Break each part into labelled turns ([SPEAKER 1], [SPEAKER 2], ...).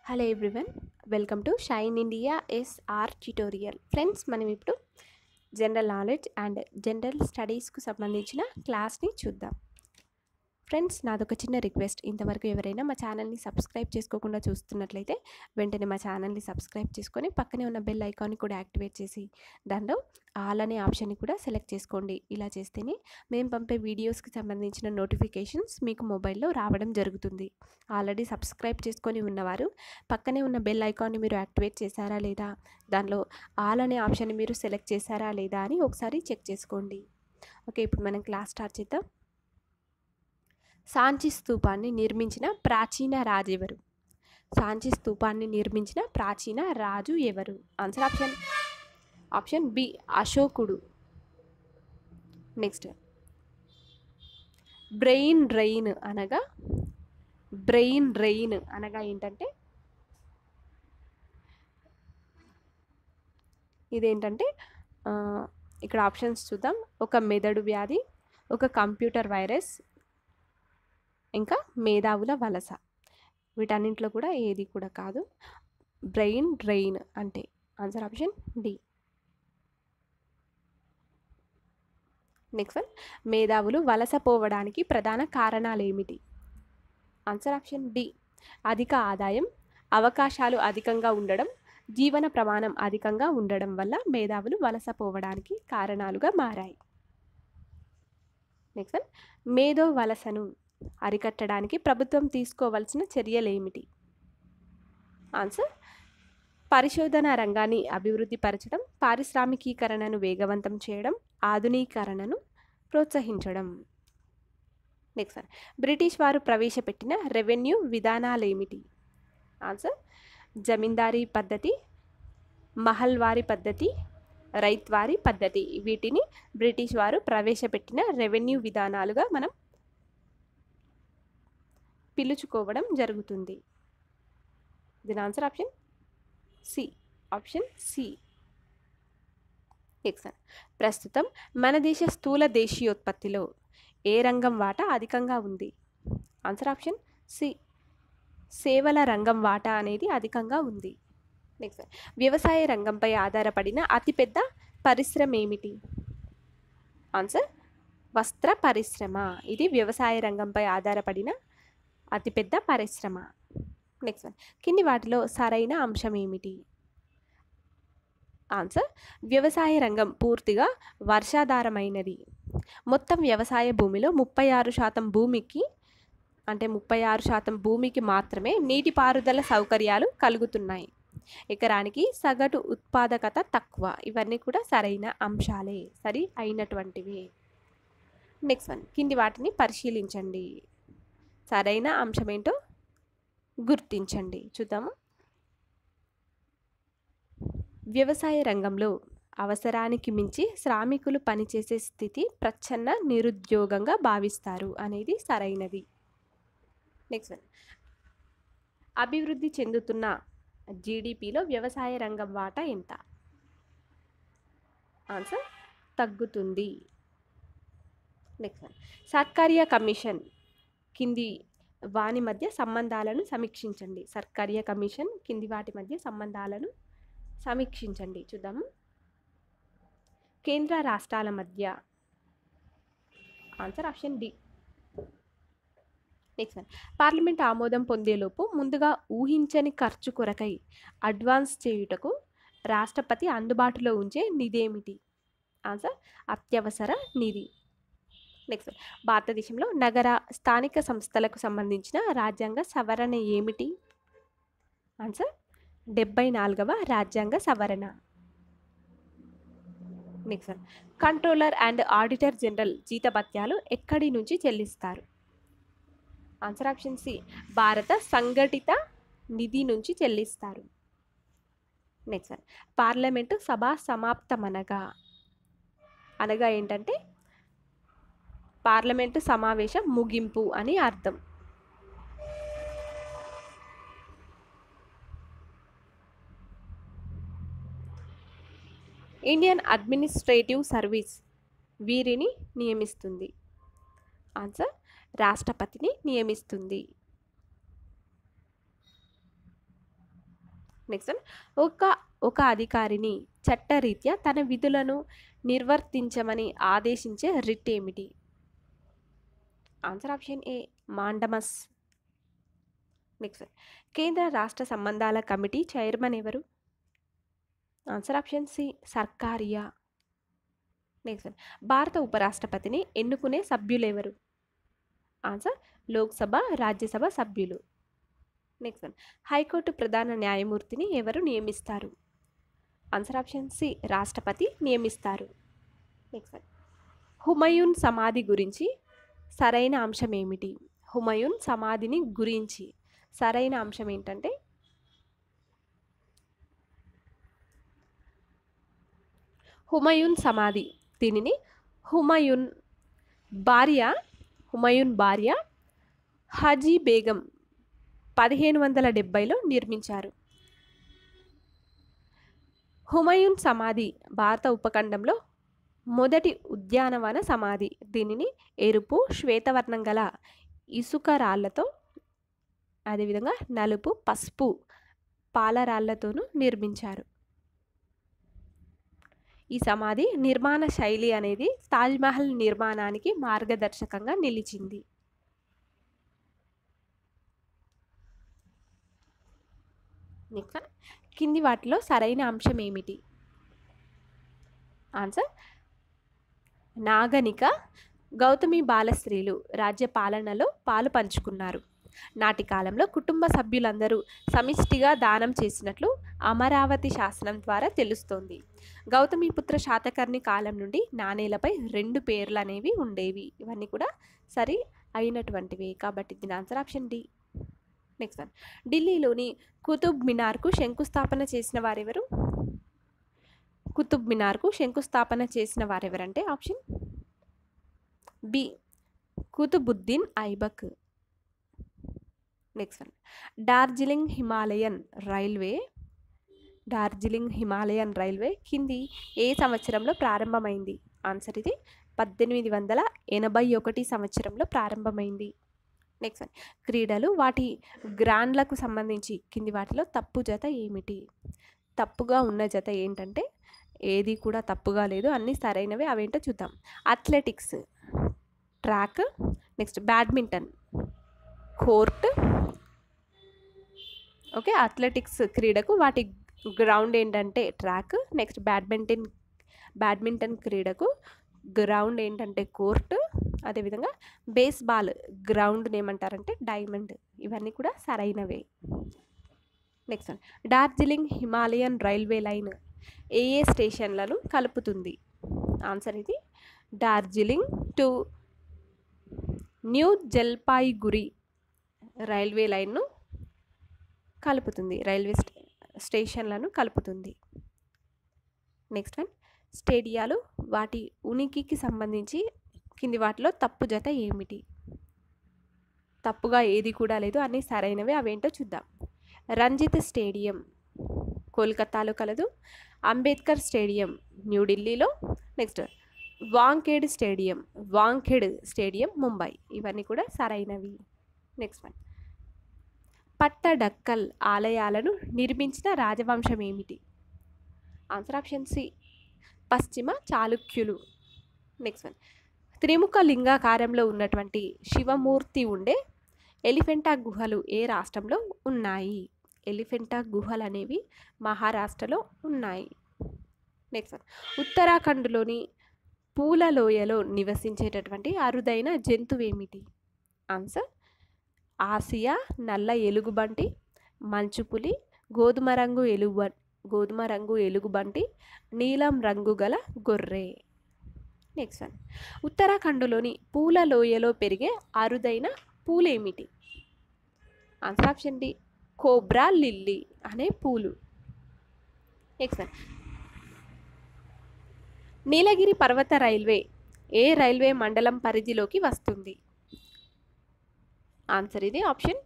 [SPEAKER 1] hello everyone welcome to Shine India SR tutorial friends మనం ఇప్పుడు general knowledge and general స్టడీస్కు సంబంధించిన క్లాస్ని చూద్దాం ఫ్రెండ్స్ నాదొక చిన్న రిక్వెస్ట్ ఇంతవరకు ఎవరైనా మా ఛానల్ని సబ్స్క్రైబ్ చేసుకోకుండా చూస్తున్నట్లయితే వెంటనే మా ఛానల్ని సబ్స్క్రైబ్ చేసుకొని పక్కనే ఉన్న బెల్ ఐకాన్ని కూడా యాక్టివేట్ చేసి దానిలో ఆల్ అనే ఆప్షన్ని కూడా సెలెక్ట్ చేసుకోండి ఇలా చేస్తేనే మేము పంపే వీడియోస్కి సంబంధించిన నోటిఫికేషన్స్ మీకు మొబైల్లో రావడం జరుగుతుంది ఆల్రెడీ సబ్స్క్రైబ్ చేసుకొని ఉన్నవారు పక్కనే ఉన్న బెల్ ఐకాన్ని మీరు యాక్టివేట్ చేశారా లేదా దానిలో ఆల్ అనే ఆప్షన్ని మీరు సెలెక్ట్ చేశారా లేదా అని ఒకసారి చెక్ చేసుకోండి ఓకే ఇప్పుడు మనం క్లాస్ స్టార్ట్ చేద్దాం సాంచి స్తూపాన్ని నిర్మించిన ప్రాచీన రాజు ఎవరు సాంచి స్తూపాన్ని నిర్మించిన ప్రాచీన రాజు ఎవరు ఆన్సర్ ఆప్షన్ ఆప్షన్ బి అశోకుడు నెక్స్ట్ బ్రెయిన్ డ్రెయిన్ అనగా బ్రెయిన్ డ్రెయిన్ అనగా ఏంటంటే ఇదేంటంటే ఆ, ఇక్కడ ఆప్షన్స్ చూద్దాం ఒక మెదడు వ్యాధి ఒక కంప్యూటర్ వైరస్ ఇంకా మేధావుల వలస వీటన్నింటిలో కూడా ఏది కూడా కాదు బ్రెయిన్ డ్రెయిన్ అంటే answer option D next one మేధావులు వలస పోవడానికి ప్రధాన కారణాలు ఏమిటి ఆన్సర్ ఆప్షన్ డి అధిక ఆదాయం అవకాశాలు అధికంగా ఉండడం జీవన ప్రమాణం అధికంగా ఉండడం వల్ల మేధావులు వలస పోవడానికి కారణాలుగా మారాయి నెక్స్ట్ వన్ మేధో వలసను అరికట్టడానికి ప్రభుత్వం తీసుకోవాల్సిన చర్యలు ఏమిటి ఆన్సర్ పరిశోధన రంగాన్ని అభివృద్ధి పరచడం పారిశ్రామికీకరణను వేగవంతం చేయడం ఆధునీకరణను ప్రోత్సహించడం నెక్స్ట్ వన్ బ్రిటిష్ వారు ప్రవేశపెట్టిన రెవెన్యూ విధానాలు ఏమిటి ఆన్సర్ జమీందారీ పద్ధతి మహల్వారీ పద్ధతి రైత్వారీ పద్ధతి వీటిని బ్రిటిష్ వారు ప్రవేశపెట్టిన రెవెన్యూ విధానాలుగా మనం పిలుచుకోవడం జరుగుతుంది దీని answer option C option C next ప్రస్తుతం మన దేశ స్థూల దేశీయోత్పత్తిలో ఏ రంగం వాటా అధికంగా ఉంది ఆన్సర్ ఆప్షన్ సి సేవల రంగం వాటా అనేది అధికంగా ఉంది నెక్స్ట్ వ్యవసాయ రంగంపై ఆధారపడిన అతిపెద్ద పరిశ్రమ ఏమిటి ఆన్సర్ వస్త్ర పరిశ్రమ ఇది వ్యవసాయ రంగంపై ఆధారపడిన అతిపెద్ద పరిశ్రమ నెక్స్ట్ వన్ కింది వాటిలో సరైన అంశం ఏమిటి ఆన్సర్ వ్యవసాయ రంగం పూర్తిగా వర్షాధారమైనది మొత్తం వ్యవసాయ భూమిలో ముప్పై ఆరు శాతం భూమికి అంటే ముప్పై ఆరు శాతం భూమికి మాత్రమే నీటిపారుదల సౌకర్యాలు కలుగుతున్నాయి ఎకరానికి సగటు ఉత్పాదకత తక్కువ ఇవన్నీ కూడా సరైన అంశాలే సరి అయినటువంటివి నెక్స్ట్ వన్ కింది వాటిని పరిశీలించండి సరైన అంశం ఏంటో గుర్తించండి చూద్దాము వ్యవసాయ రంగంలో అవసరానికి మించి శ్రామికులు పనిచేసే స్థితి ప్రచ్ఛన్న నిరుద్యోగంగా భావిస్తారు అనేది సరైనది నెక్స్ట్ వన్ అభివృద్ధి చెందుతున్న జీడిపిలో వ్యవసాయ రంగం వాటా ఎంత ఆన్సర్ తగ్గుతుంది నెక్స్ట్ వన్ సర్కారియా కమిషన్ కింది వాని మధ్య సంబంధాలను సమీక్షించండి సర్కారియా కమిషన్ కింది వాటి మధ్య సంబంధాలను సమీక్షించండి చూద్దాము కేంద్ర రాష్ట్రాల మధ్య answer option D next one parliament ఆమోదం పొందేలోపు ముందుగా ఊహించని ఖర్చు కొరకై అడ్వాన్స్ చేయుటకు రాష్ట్రపతి అందుబాటులో ఉంచే నిధేమిటి ఆన్సర్ అత్యవసర నిధి నెక్స్ట్ భారతదేశంలో నగర స్థానిక సంస్థలకు సంబంధించిన రాజ్యాంగ సవరణ ఏమిటి ఆన్సర్ డెబ్బై నాలుగవ రాజ్యాంగ సవరణ next one controller and auditor general జీతభత్యాలు ఎక్కడి నుంచి చెల్లిస్తారు ఆన్సర్ ఆప్షన్ సి భారత సంఘటిత నిధి నుంచి చెల్లిస్తారు నెక్స్ట్ వన్ పార్లమెంటు సభ సమాప్తమనగా అనగా ఏంటంటే పార్లమెంటు సమావేశం ముగింపు అని అర్థం ఇండియన్ అడ్మినిస్ట్రేటివ్ సర్వీస్ వీరిని నియమిస్తుంది ఆన్సర్ రాష్ట్రపతిని నియమిస్తుంది నెక్స్ట్ వన్ ఒక ఒక అధికారిని చట్టరీత్యా తన విధులను నిర్వర్తించమని ఆదేశించే రిట్ ఏమిటి answer option A mandamus next one కేంద్ర రాష్ట్ర సంబంధాల కమిటీ చైర్మన్ ఎవరు answer option C Sarkaria next one భారత ఉపరాష్ట్రపతిని ఎన్నుకునే సభ్యులు ఎవరు ఆన్సర్ లోక్సభ రాజ్యసభ సభ్యులు నెక్స్ట్ వన్ హైకోర్టు ప్రధాన న్యాయమూర్తిని ఎవరు నియమిస్తారు ఆన్సర్ ఆప్షన్ సి రాష్ట్రపతి నియమిస్తారు నెక్స్ట్ వన్ హుమయూన్ సమాధి గురించి సరైన అంశం ఏమిటి హుమయూన్ సమాధిని గురించి సరైన అంశం ఏంటంటే హుమయూన్ సమాధి దీనిని హుమయూన్ భార్య హుమయూన్ భార్య హాజీ బేగం పదిహేను వందల డెబ్బైలో నిర్మించారు హుమయూన్ సమాధి భారత ఉపఖండంలో మొదటి ఉద్యానవన సమాధి దీనిని ఎరుపు శ్వేతవర్ణం గల ఇసుక రాళ్లతో అదేవిధంగా నలుపు పసుపు పాలరాళ్లతోనూ నిర్మించారు ఈ సమాధి నిర్మాణ శైలి అనేది తాజ్మహల్ నిర్మాణానికి మార్గదర్శకంగా నిలిచింది నెక్స్ట్ కింది వాటిలో సరైన అంశం ఏమిటి ఆన్సర్ నాగనిక గౌతమి బాలస్త్రీలు రాజ్య పాలనలో పాలు పంచుకున్నారు నాటి కాలంలో కుటుంబ సభ్యులందరూ సమిష్టిగా దానం చేసినట్లు అమరావతి శాసనం ద్వారా తెలుస్తోంది గౌతమిపుత్ర శాతకర్ణి కాలం నుండి నాణేలపై రెండు పేర్లు అనేవి ఉండేవి ఇవన్నీ కూడా సరి అయినటువంటివి కాబట్టి దీని answer option D next one ఢిల్లీలోని కుతుబ్ మినార్కు శంకుస్థాపన చేసిన వారెవరు కుతుబ్ మినార్కు శంకుస్థాపన చేసిన వారెవరంటే option B Qutubuddin Aibak next one Darjeeling Himalayan railway Darjeeling Himalayan railway కింది ఏ సంవత్సరంలో ప్రారంభమైంది ఆన్సర్ ఇది పద్దెనిమిది వందల ఎనభై ఒకటి సంవత్సరంలో ప్రారంభమైంది నెక్స్ట్ వన్ క్రీడలు వాటి గ్రాండ్లకు సంబంధించి కింది వాటిలో తప్పు జత ఏమిటి తప్పుగా ఉన్న జత ఏంటంటే ఏది కూడా తప్పుగా లేదు అన్నీ సరైనవి అవేంటో చూద్దాం athletics track next badminton court okay athletics క్రీడకు వాటి గ్రౌండ్ ఏంటంటే ట్రాక్ నెక్స్ట్ బ్యాడ్మింటన్ బ్యాడ్మింటన్ క్రీడకు గ్రౌండ్ ఏంటంటే కోర్టు అదేవిధంగా బేస్బాల్ గ్రౌండ్ ఏమంటారంటే డైమండ్ ఇవన్నీ కూడా సరైనవే next one Darjeeling Himalayan railway line ఏ ఏ స్టేషన్లను కలుపుతుంది ఆన్సర్ ఇది Darjeeling to new Jalpaiguri railway లైన్ను కలుపుతుంది రైల్వే స్టే స్టేషన్లను కలుపుతుంది నెక్స్ట్ వన్ స్టేడియాలు వాటి ఉనికికి సంబంధించి కింది వాటిలో తప్పు జత ఏమిటి తప్పుగా ఏది కూడా లేదు అన్నీ సరైనవి అవేంటో చూద్దాం రంజిత్ స్టేడియం కోల్కతాలో కలదు అంబేద్కర్ స్టేడియం న్యూఢిల్లీలో next Wankhede stadium Wankhede stadium Mumbai ఇవన్నీ కూడా సరైనవి నెక్స్ట్ వన్ పట్టడక్కల్ ఆలయాలను నిర్మించిన రాజవంశం ఏమిటి ఆన్సర్ ఆప్షన్ సి పశ్చిమ చాళుక్యులు నెక్స్ట్ వన్ త్రిముఖ లింగాకారంలో ఉన్నటువంటి శివమూర్తి ఉండే ఎలిఫెంటా గుహలు ఏ రాష్ట్రంలో ఉన్నాయి ఎలిఫెంటా గుహలు అనేవి మహారాష్ట్రలో ఉన్నాయి నెక్స్ట్ వన్ ఉత్తరాఖండ్లోని పూలలోయలో నివసించేటటువంటి అరుదైన జంతువు ఏమిటి ఆన్సర్ ఆసియా నల్ల ఎలుగుబంటి మంచుపులి గోధుమ రంగు ఎలుగు గోధుమ రంగు ఎలుగుబంటి నీలం రంగు గల గొర్రె నెక్స్ట్ వన్ ఉత్తరాఖండ్లోని పూల లోయలో పెరిగే అరుదైన పూలేమిటి answer option D cobra lily అనే పూలు నెక్స్ట్ వన్ నీలగిరి పర్వత రైల్వే ఏ రైల్వే మండలం పరిధిలోకి వస్తుంది ఆన్సర్ ఇది ఆప్షన్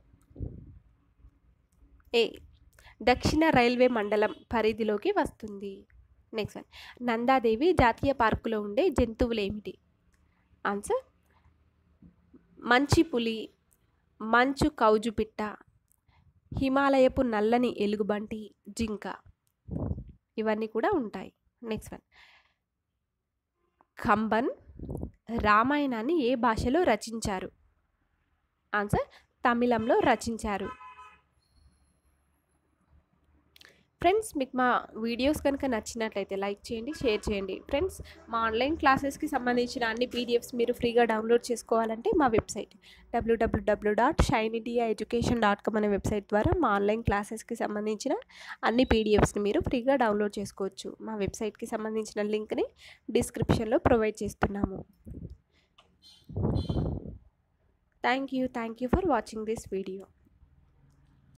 [SPEAKER 1] ఏ దక్షిణ రైల్వే మండలం పరిధిలోకి వస్తుంది నెక్స్ట్ వన్ నందాదేవి జాతీయ పార్కులో ఉండే జంతువులు ఏమిటి ఆన్సర్ మంచి పులి మంచు కౌజు పిట్ట హిమాలయపు నల్లని ఎలుగుబంటి జింక ఇవన్నీ కూడా ఉంటాయి నెక్స్ట్ వన్ కంబన్ రామాయణాన్ని ఏ భాషలో రచించారు ఆన్సర్ తమిళంలో రచించారు ఫ్రెండ్స్ మీకు మా వీడియోస్ కనుక నచ్చినట్లయితే లైక్ చేయండి షేర్ చేయండి ఫ్రెండ్స్ మా ఆన్లైన్ క్లాసెస్కి సంబంధించిన అన్ని పీడిఎఫ్స్ మీరు ఫ్రీగా డౌన్లోడ్ చేసుకోవాలంటే మా website W W W dot shine India education dot com అనే వెబ్సైట్ ద్వారా మా ఆన్లైన్ క్లాసెస్కి సంబంధించిన అన్ని పీడిఎఫ్స్ని మీరు ఫ్రీగా డౌన్లోడ్ చేసుకోవచ్చు మా వెబ్సైట్కి సంబంధించిన లింక్ని డిస్క్రిప్షన్లో ప్రొవైడ్ చేస్తున్నాము thank you thank you for watching this video